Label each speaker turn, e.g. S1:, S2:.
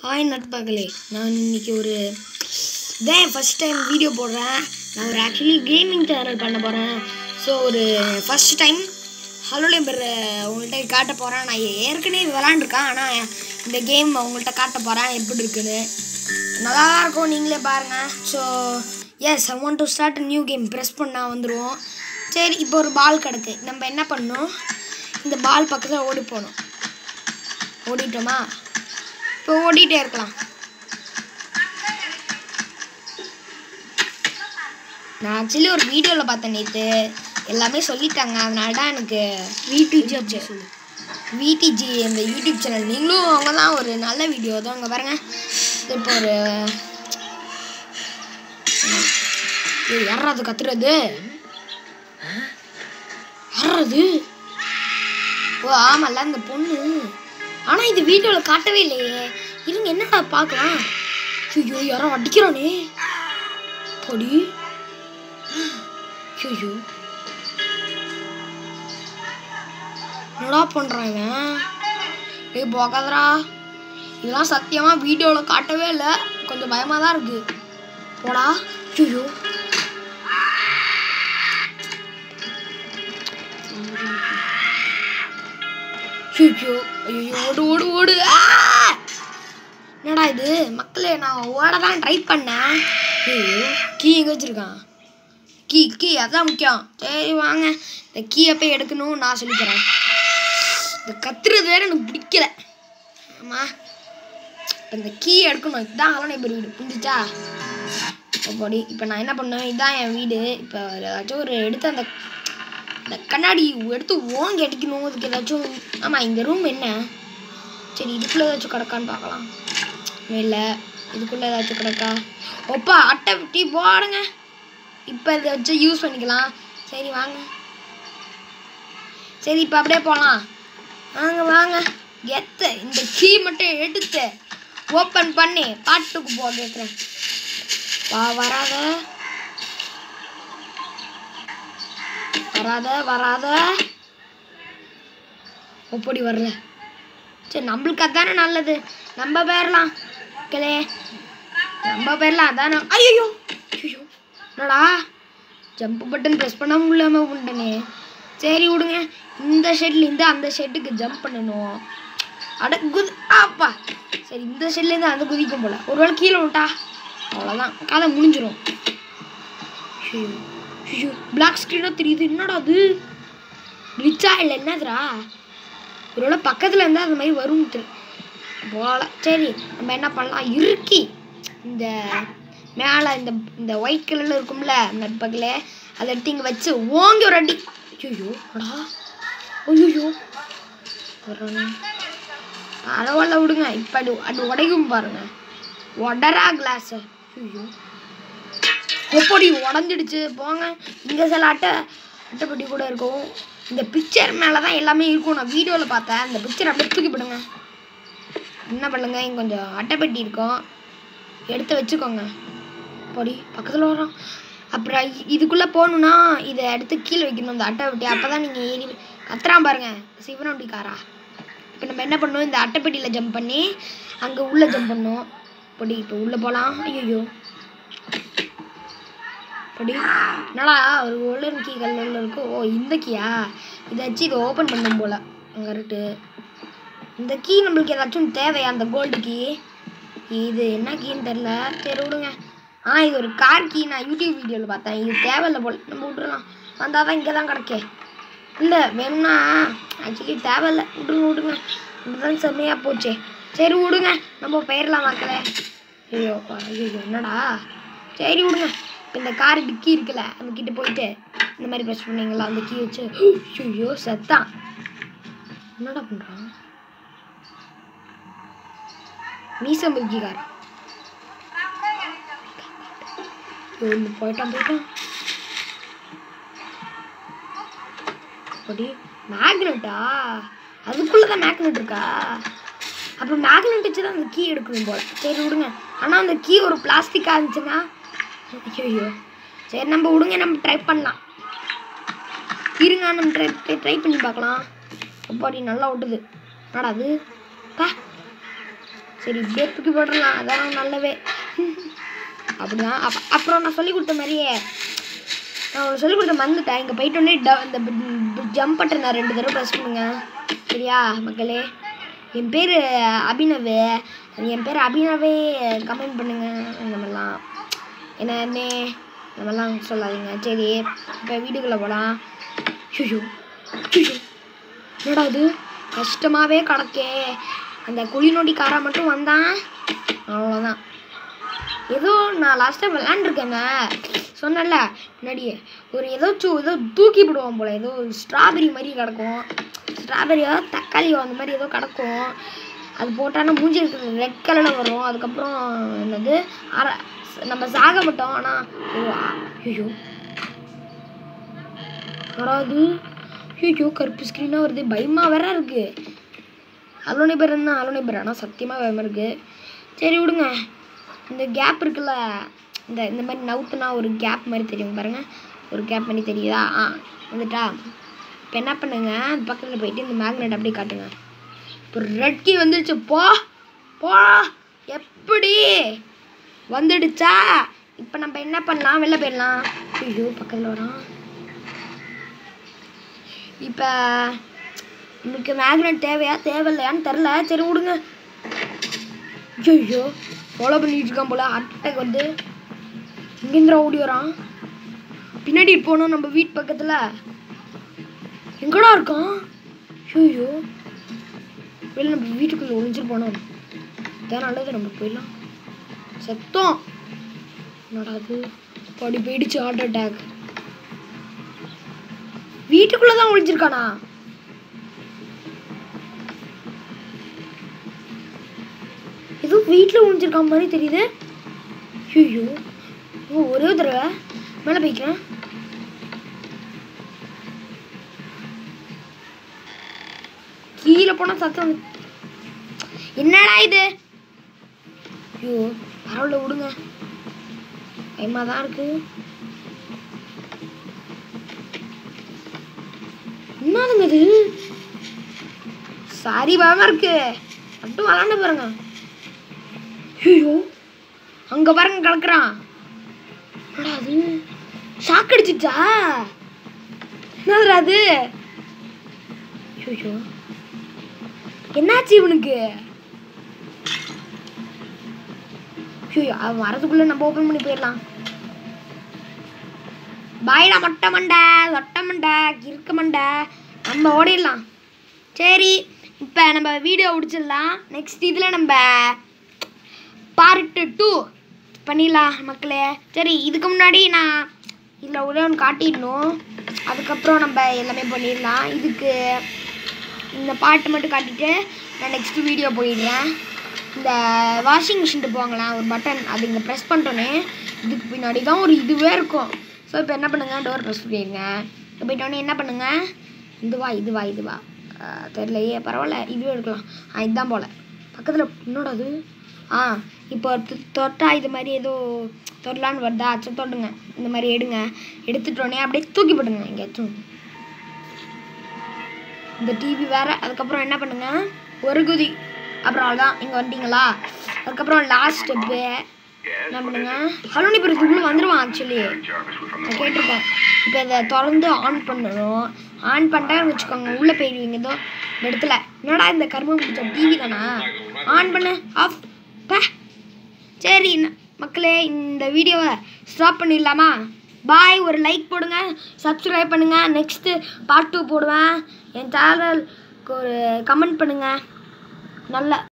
S1: Hi நட்பர்களே நான் இன்னைக்கு ஒரு இதான் ஃபஸ்ட் டைம் வீடியோ போடுறேன் நான் ஒரு ஆக்சுவலி கேமிங் சேனல் பண்ண போகிறேன் ஸோ ஒரு ஃபஸ்ட் டைம் ஹலோ லேபர் உங்கள்கிட்ட காட்ட போகிறேன் நான் ஏற்கனவே விளாண்டுருக்கேன் ஆனால் இந்த கேம் உங்கள்கிட்ட காட்ட போகிறேன் எப்படி இருக்குன்னு நல்லா தான் இருக்கும் நீங்களே பாருங்கள் so yes I want to start new game press பண்ணால் வந்துடுவோம் சரி இப்போ ஒரு பால் கிடக்கு நம்ம என்ன பண்ணணும் இந்த பால் பக்கத்தில் ஓடி போகணும் ஓடிட்டோமா இப்போ ஓடிட்டே இருக்கலாம் நான் ஆக்சுவலி ஒரு வீடியோவில் பார்த்தேன் நேற்று எல்லாமே சொல்லிட்டாங்க அதனால தான் எனக்கு விடிஜி சொல்லு விடிஜி இந்த யூடியூப் சேனல் நீங்களும் அவங்க தான் ஒரு நல்ல வீடியோ தான் அங்கே பாருங்க இது இப்போ ஒரு ஏய், யாரா அது கத்துறது யாரா அது ஓ ஆமால்ல அந்த பொண்ணு ஆனால் இது வீடியோவில் காட்டவே இல்லையே இருங்க என்னடா பார்க்கலாம் ஐயோ யாரோ அடிக்கிறானே பொடி ஐயோ என்னடா பண்ணுறான் இவன் ஏய் போகாதடா இதெல்லாம் சத்தியமாக வீடியோவில் காட்டவே இல்லை கொஞ்சம் பயமாக தான் இருக்கு போடா ஐயோ ஐயோ ஐயோ ஓடு ஓடு ஓடு ஆ! என்னடா இது மக்களே நான் ஓட தான் ட்ரை பண்ணேன் ஐயோ கீ எங்கே வச்சிருக்கான் கீ கீ அதான் முக்கியம் சரி வாங்க இந்த கீயை போய் எடுக்கணும் நான் சொல்லித்தரேன் இந்த கத்துறது வேற எனக்கு பிடிக்கல ஆமாம் இந்த கீ எடுக்கணும் இதுதான் ஹலோ நைபர் வீடு புரிஞ்சிச்சா அப்படி இப்போ நான் என்ன பண்ணேன் இதுதான் என் வீடு இப்போ ஏதாச்சும் ஒரு எடுத்து அந்த இந்த கண்ணாடி எடுத்து ஓங்கி அடிக்கணும் அதுக்கு ஏதாச்சும் ஆமாம் இந்த ரூம் என்ன சரி இதுக்குள்ளே ஏதாச்சும் கிடக்கான்னு பார்க்கலாம் இல்லை இதுக்குள்ளே ஏதாச்சும் கிடக்கா ஒப்பா அட்டை விட்டி போடுங்க இப்போ இதை வச்சு யூஸ் பண்ணிக்கலாம் சரி வாங்க சரி இப்போ அப்படியே போகலாம் வாங்க வாங்க எத்த இந்த கீ மட்டும் எடுத்து ஓப்பன் பண்ணி பாட்டுக்கு போ கேட்குறேன் வா வராத வராத வராத எப்படி வரல சரி நம்மளுக்கு அதானே நல்லது நம்ம போயிடலாம் மக்களே நம்ம போயிடலாம் அதானே ஐயோ ஐயோ என்னடா ஜம்ப் பட்டன் ப்ரெஸ் பண்ண முடியாம பண்ணிட்டேனே சரி விடுங்க இந்த ஷெட்லேருந்து அந்த ஷெட்டுக்கு ஜம்ப் பண்ணணும் அட குதி ஆப்பா சரி இந்த ஷெட்லேருந்து அந்த குதிக்கும் போல ஒருவேளை கீழே விட்டா அவ்வளோதான் கதை முடிஞ்சிரும் ஐயோ ஐயோ பிளாக் ஸ்க்ரீனாக தெரியுது என்னடா அது ரிச்சா இல்லை என்னதுடா ஒருவேளை பக்கத்தில் இருந்தால் அந்த மாதிரி வரும் போல சரி நம்ம என்ன பண்ணலாம் இறுக்கி இந்த மேலே இந்த இந்த ஒயிட் கலரில் இருக்கும்ல நட்பகல அதை எடுத்து இங்கே வச்சு ஓங்கி ஒரு அடி ஐயோ அடா ஐயோ பரவாயில்ல விடுங்க இப்போ அது அது உடையும் பாருங்க உடரா கிளாஸு ஐயோ எப்படி உடஞ்சிடுச்சு போங்க இங்கே சில அட்டை அட்டைப்பட்டி கூட இருக்கும் இந்த பிக்சர் மேலே தான் எல்லாமே இருக்கும் நான் வீடியோவில் பார்த்தேன் இந்த பிக்சர் அப்படியே தூக்கி போடுங்க என்ன பண்ணுங்க இங்கே கொஞ்சம் அட்டைப்பெட்டி இருக்கும் எடுத்து வச்சுக்கோங்க பொடி பக்கத்தில் வரோம் அப்புறம் இ- இதுக்குள்ளே போகணுன்னா இதை எடுத்து கீழே வைக்கணும் இந்த அட்டைப்பெட்டி அப்போ தான் நீங்கள் ஏறி கத்துறான் பாருங்க சிவனொண்டிக்காரா இப்போ நம்ம என்ன பண்ணணும் இந்த அட்டைப்பெட்டியில் ஜம்ப் பண்ணி அங்கே உள்ளே ஜம்ப் பண்ணணும் பொடி இப்போ உள்ளே போகலாம் ஐயோ அப்படி என்னடா ஒரு கோல்டன் கீ கல்லில் இருக்கு ஓ இந்த கீயா இதை வச்சு இதை ஓப்பன் பண்ணும் போல கரெக்டு இந்த கீ நம்மளுக்கு ஏதாச்சும் தேவையா அந்த கோல்டு கீ இது என்ன கீன்னு தெரில சரி விடுங்க ஆ இது ஒரு கார் கீ நான் யூடியூப் வீடியோவில் பார்த்தேன் இது தேவையில்ல போல் நம்ம விட்டுறலாம் வந்தால் தான் இங்கே தான் கிடைக்கே இல்லை வேணும்னா ஆக்சுவலி தேவையில்ல விடுங்க விடுங்க இதுதான் செம்மையாக போச்சே சரி விடுங்க நம்ம போயிடலாம் மக்களே ஐயோ ஐயோ என்னடா சரி விடுங்க இப்ப இந்த கார் டிக்கி இருக்குல்ல அந்த கிட்ட போயிட்டு இந்த மாதிரி ப்ரெஸ் பண்ணீங்களா அந்த கீ வச்சு ஐயோ செத்தான் என்னடா பண்ணுறான் மீச முருகிக்கார் போயிட்டான் போயிட்டான் அப்படி மேக்னெட்டா அதுக்குள்ளே தான் மேக்னெட் இருக்கா அப்போ மேக்னெட் வச்சு தான் அந்த கீ எடுக்கணும் போல சரி விடுங்க ஆனால் அந்த கீ ஒரு பிளாஸ்டிக்காக இருந்துச்சுன்னா ஐயோ சரி நம்ம விடுங்க நம்ம ட்ரை பண்ணலாம் இருங்க நம்ம ட்ரை ட்ரை பண்ணி பார்க்கலாம் அப்பாடி நல்லா விட்டுது என்னடா அது பா சரி இப்படியே தூக்கி போட்டுடலாம் அதான் நல்லவே அப்படிதான் அப் அப்புறம் நான் சொல்லி கொடுத்த மாதிரியே நான் உங்களுக்கு சொல்லி கொடுத்த மறந்துட்டேன் இங்கே போயிட்டோன்னே ட இந்த ஜம்ப் பட்டன் நான் ரெண்டு தடவை ப்ரெஸ் பண்ணுங்க சரியா மக்களே என் பேர் அபினவு என் பேர் அபினவே கமெண்ட் பண்ணுங்க இந்த மாதிரிலாம் என்னன்னே இந்த மாதிரிலாம் சொல்லாதீங்க சரி இப்போ வீட்டுக்குள்ளே போகலாம் ஐயோ ஐயோ என்னடா இது கஷ்டமாகவே கிடக்கே அந்த குழி நோண்டிக்காரா மட்டும் வந்தான் அவ்வளோதான் ஏதோ நான் லாஸ்ட் டைம் விளாண்டுருக்கேங்க சொன்னேன்ல முன்னாடியே ஒரு ஏதாச்சும் ஏதோ தூக்கி விடுவோம் போல் ஏதோ ஸ்ட்ராபெரி மாதிரி கிடக்கும் ஸ்ட்ராபெரியோ தக்காளியோ அந்த மாதிரி ஏதோ கிடக்கும் அது போட்டானா மூஞ்சி இருக்கிறது ரெட் கலரில் வரும் அதுக்கப்புறம் என்னது அர நம்ம சாக மாட்டோம் ஆனால் ஐயோ வராது ஐயோ கருப்பு ஸ்க்ரீனாக வருது பயமாக வேற இருக்கு அலோனி பேர் என்ன அலோனி பேர் ஆனால் சத்தியமாக பயமாக இருக்கு சரி விடுங்க இந்த கேப் இருக்குல்ல இந்த இந்த மாதிரி நவுத்துனா ஒரு கேப் மாதிரி தெரியும் பாருங்க ஒரு கேப் மாதிரி தெரியுதா ஆ வந்துட்டா இப்போ என்ன பண்ணுங்க அது பக்கத்தில் போயிட்டு இந்த மேக்னெட் அப்படியே காட்டுங்க இப்போ ரெட் கீ வந்துடுச்சு போ போ எப்படி வந்துடுச்சா இப்போ நம்ம என்ன பண்ணலாம் வெளில போயிடலாம் ஐயோ பக்கத்தில் வரான் இப்போ நம்மளுக்கு மேக்னெட் தேவையா தேவையில்லையான்னு தெரில சரி விடுங்க ஐயோ ஃபாலோ பண்ணிட்டு இருக்கான் போல ஹார்ட் அட்டாக் வந்து இங்கேந்திரா ஓடி வரான் பின்னாடி போனோம் நம்ம வீட்டு பக்கத்தில் எங்கடா இருக்கான் ஐயோ வெளில நம்ம வீட்டுக்குள்ளே ஒளிஞ்சிட்டு போனோம் இதான் நல்லது நம்ம போயிடலாம் செத்தோம் என்னடா அது படி போயிடுச்சு ஹார்ட் அட்டாக் வீட்டுக்குள்ளே தான் ஒளிஞ்சிருக்கானா ஏதோ வீட்டில் ஒளிஞ்சிருக்க மாதிரி தெரியுது ஐயோ ஓ ஒரே ஒரு தடவை மேலே போய்க்கிறேன் கீழே போனால் சத்தம் வந்து- என்னடா இது ஐயோ பரவாயில்ல விடுங்க பயமாக தான் இருக்கு என்னதுங்க இது சாரி பயமா இருக்கு மட்டும் விளாண்டு பாருங்க ஐயோ அங்க பாருங்க கிடக்குறான் என்னடா அது ஷாக் அடிச்சிச்சா என்னதுடா அது ஐயோ என்னாச்சு இவனுக்கு ஐயோ அவன் வரதுக்குள்ள நம்ம ஓப்பன் பண்ணி போயிடலாம் பாய்டா மொட்டை மண்டை சொட்டை மண்டை கிறுக்க மண்டை நம்ம ஓடிடலாம் சரி இப்போ நம்ம வீடியோ முடிச்சிடலாம் நெக்ஸ்ட் இதில் நம்ம பார்ட்டு டூ பண்ணிடலாம் மக்களே சரி இதுக்கு முன்னாடி நான் இதில் ஒரே ஒன்று காட்டிடணும் அதுக்கப்புறம் நம்ம எல்லாமே பண்ணிடலாம் இதுக்கு இந்த பாட்டு மட்டும் காட்டிட்டு நான் நெக்ஸ்ட் வீடியோ போயிடுறேன் இந்த வாஷிங் மிஷின் போவாங்களேன் ஒரு பட்டன் அது இங்கே ப்ரெஸ் பண்ணிட்டோன்னே இதுக்கு பின்னாடி தான் ஒரு இதுவே இருக்கும் ஸோ இப்போ என்ன பண்ணுங்க டோர் ப்ரெஸ் பண்ணிடுங்க இப்போ போயிட்டோன்னே என்ன பண்ணுங்க இதுவா இதுவா இதுவா ஆஹ் தெரியலையே பரவாயில்ல இதுவே எடுக்கலாம் ஆ இதுதான் போல் பக்கத்தில் என்னோட அது ஆ இப்போ தொ- தொட்டா இது மாதிரி ஏதோ தொடலான்னு வருதா சரி தொடுங்க இந்த மாதிரி எடுங்க எடுத்துட்டோன்னே அப்படியே தூக்கி போடுங்க எங்கேயாச்சும் இந்த டிவி வேற அதுக்கப்புறம் என்ன பண்ணுங்க ஒரு குதி அப்புறம் அவ்வளோதான் இங்கே வந்துட்டீங்களா அதுக்கப்புறம் லாஸ்ட் ஸ்டெப்பு என்ன பண்ணுங்க ஹலோ நீ இப்போ இதுக்குள்ளே வந்துடுவான் ஆக்சுவலி நான் கேட்டிருக்கேன் இப்போ இதை திறந்து ஆன் பண்ணணும் ஆன் பண்ணிட்டான்னு வச்சுக்கோங்க உள்ளே போயிடுவீங்க ஏதோ இந்த இடத்துல என்னடா இந்த கர்மம் பிடிச்ச டிவி தானா ஆன் பண்ணு ஆஃப் பே சரி ந- மக்களே இந்த வீடியோவை ஸ்டாப் பண்ணிடலாமா பாய் ஒரு லைக் போடுங்க சப்ஸ்கிரைப் பண்ணுங்க நெக்ஸ்ட்டு பார்ட் டூ போடுவேன் என் சேனலுக்கு ஒரு கமெண்ட் பண்ணுங்க நல்ல